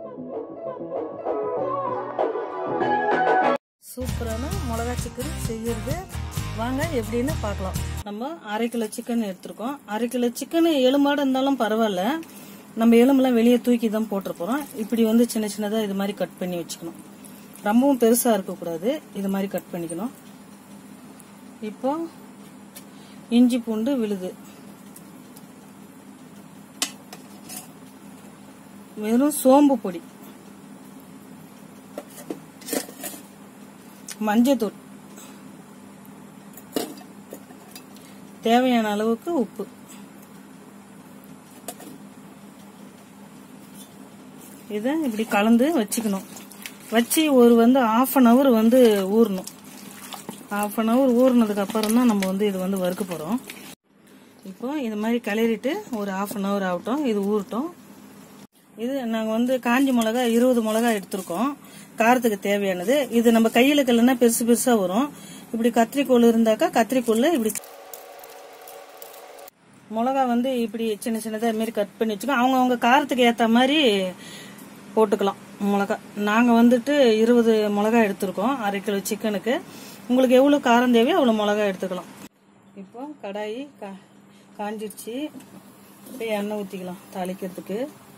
சூப்பரான மிளகா சிக்கன் செய்யறது வாங்க எப்படின்னு பார்க்கலாம் நம்ம அரை கிலோ சிக்கன் எடுத்திருக்கோம் அரை கிலோ சிக்கன் எலும்பாடு இருந்தாலும் பரவாயில்ல நம்ம எலும்பெல்லாம் வெளியே தூக்கி தான் போட்டு போறோம் இப்படி வந்து சின்ன சின்னதாக இது மாதிரி கட் பண்ணி வச்சுக்கணும் ரொம்பவும் பெருசாக இருக்கக்கூடாது இது மாதிரி கட் பண்ணிக்கணும் இப்போ இஞ்சி பூண்டு விழுது வெறும் சோம்பு பொடி மஞ்சத்தூள் தேவையான அளவுக்கு உப்பு இதை இப்படி கலந்து வச்சுக்கணும் வச்சு ஒரு வந்து ஆஃப் அன் ஹவர் வந்து ஊறணும் ஆஃப் அன் ஹவர் ஊறினதுக்கு அப்புறம் தான் நம்ம வந்து இது வந்து வறுக்க போகிறோம் இப்போ இது மாதிரி கிளறிட்டு ஒரு ஆஃப் அன் ஹவர் ஆகட்டும் இது ஊறட்டும் இது நாங்கள் வந்து காஞ்சி மிளகா இருபது மிளகா எடுத்திருக்கோம் காரத்துக்கு தேவையானது இது நம்ம கையில் கல்லுனா பெருசு பெருசாக வரும் இப்படி கத்திரிக்கோள் இருந்தாக்கா கத்திரிக்கோல்ல இப்படி மிளகா வந்து இப்படி சின்ன சின்னதாக மாரி கட் பண்ணி வச்சுக்கோ அவங்க அவங்க காரத்துக்கு ஏற்ற மாதிரி போட்டுக்கலாம் மிளகா நாங்கள் வந்துட்டு இருபது மிளகா எடுத்திருக்கோம் அரை கிலோ சிக்கனுக்கு உங்களுக்கு எவ்வளோ காரம் தேவையோ அவ்வளோ மிளகா எடுத்துக்கலாம் இப்போ கடாயி கா காஞ்சிருச்சு இப்போ எண்ணெய் ஊற்றிக்கலாம் தாளிக்கிறதுக்கு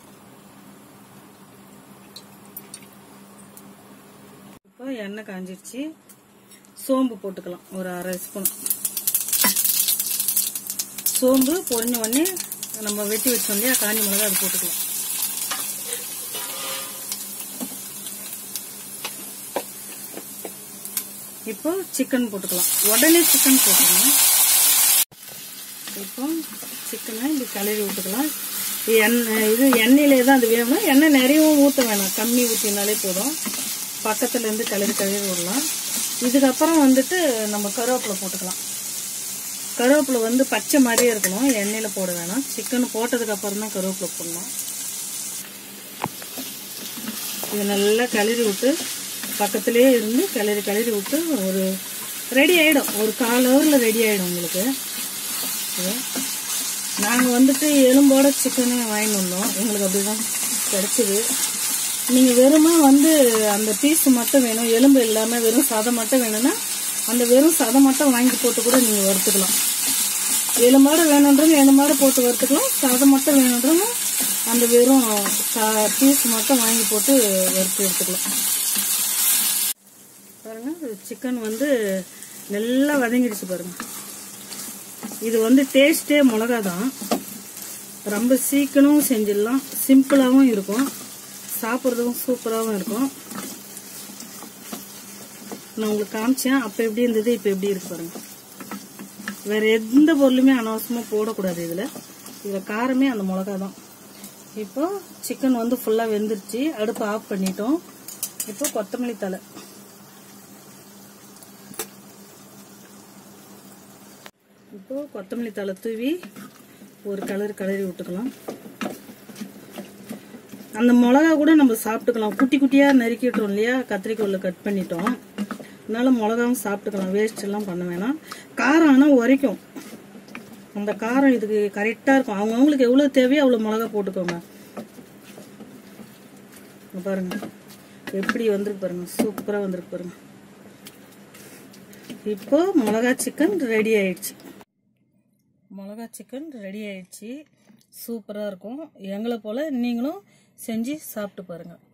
இப்போ எண்ணெய் காஞ்சிருச்சு சோம்பு போட்டுக்கலாம் ஒரு அரை ஸ்பூன் சோம்பு பொரிஞ்ச உடனே நம்ம வெட்டி வச்சோம் இல்லையா காஞ்சி மிளகா அது போட்டுக்கலாம் இப்போ சிக்கன் போட்டுக்கலாம் உடனே சிக்கன் போட்டுக்கணும் இப்போ சிக்கனை இப்படி கிளறி விட்டுக்கலாம் எண்ணெய் இது எண்ணெயிலே தான் அது வேணும் எண்ணெய் நிறையவும் ஊற்ற வேணாம் கம்மி ஊற்றினாலே போதும் பக்கத்துல இருந்து கிளறி கிளறி விடலாம் இதுக்கப்புறம் வந்துட்டு நம்ம கருவேப்பிலை போட்டுக்கலாம் கருவேப்பிலை வந்து பச்சை மாதிரியே இருக்கணும் எண்ணெயில் போட வேணாம் சிக்கன் போட்டதுக்கு அப்புறம் தான் கருவேப்பிலை போடணும் இது நல்லா கிளறி விட்டு பக்கத்துலேயே இருந்து கிளறி கிளறி விட்டு ஒரு ரெடி ஆகிடும் ஒரு கால் ஹவரில் ரெடி ஆகிடும் உங்களுக்கு இது நாங்கள் வந்துட்டு எலும்போட சிக்கனே வாங்கிட்டு வந்தோம் எங்களுக்கு அப்படிதான் கிடைச்சிது நீங்கள் வெறுமா வந்து அந்த பீஸ் மட்டும் வேணும் எலும்பு இல்லாமல் வெறும் சதை மட்டும் வேணும்னா அந்த வெறும் சதை மட்டும் வாங்கி போட்டு கூட நீங்கள் வறுத்துக்கலாம் எலும்போட வேணுன்றவங்க எலும்போட போட்டு வறுத்துக்கலாம் சதை மட்டும் வேணுன்றவங்க அந்த வெறும் பீஸ் மட்டும் வாங்கி போட்டு வறுத்து எடுத்துக்கலாம் பாருங்க சிக்கன் வந்து நல்லா வதங்கிடுச்சு பாருங்க இது வந்து டேஸ்டே மிளகா தான் ரொம்ப சீக்கிரமும் செஞ்சிடலாம் சிம்பிளாகவும் இருக்கும் சாப்பிட்றதுக்கும் சூப்பராகவும் இருக்கும் நான் உங்களுக்கு காமிச்சேன் அப்போ எப்படி இருந்தது இப்போ எப்படி இருக்கு பாருங்க வேற எந்த பொருளுமே அனாவசியமாக போடக்கூடாது இதில் இதில் காரமே அந்த மிளகா தான் இப்போ சிக்கன் வந்து ஃபுல்லாக வெந்துருச்சு அடுப்பு ஆஃப் பண்ணிட்டோம் இப்போ கொத்தமல்லி தலை இப்போ கொத்தமல்லி தலை தூவி ஒரு கலர் கலரி விட்டுக்கலாம் அந்த மிளகா கூட நம்ம சாப்பிட்டுக்கலாம் குட்டி குட்டியாக நறுக்கிட்டோம் இல்லையா கத்திரிக்கோலில் கட் பண்ணிட்டோம் அதனால மிளகாவும் சாப்பிட்டுக்கலாம் வேஸ்ட் எல்லாம் பண்ண வேணாம் காரம் ஆனால் உரைக்கும் அந்த காரம் இதுக்கு கரெக்டாக இருக்கும் அவங்கவுங்களுக்கு எவ்வளோ தேவையோ அவ்வளோ மிளகா போட்டுக்கோங்க இங்க பாருங்க எப்படி வந்திருக்கு பாருங்க சூப்பராக வந்திருக்கு பாருங்க இப்போ மிளகா சிக்கன் ரெடி ஆயிடுச்சு மிளகா சிக்கன் ரெடி ஆயிடுச்சு சூப்பராக இருக்கும் எங்களை போல் நீங்களும் செஞ்சு சாப்பிட்டு பாருங்கள்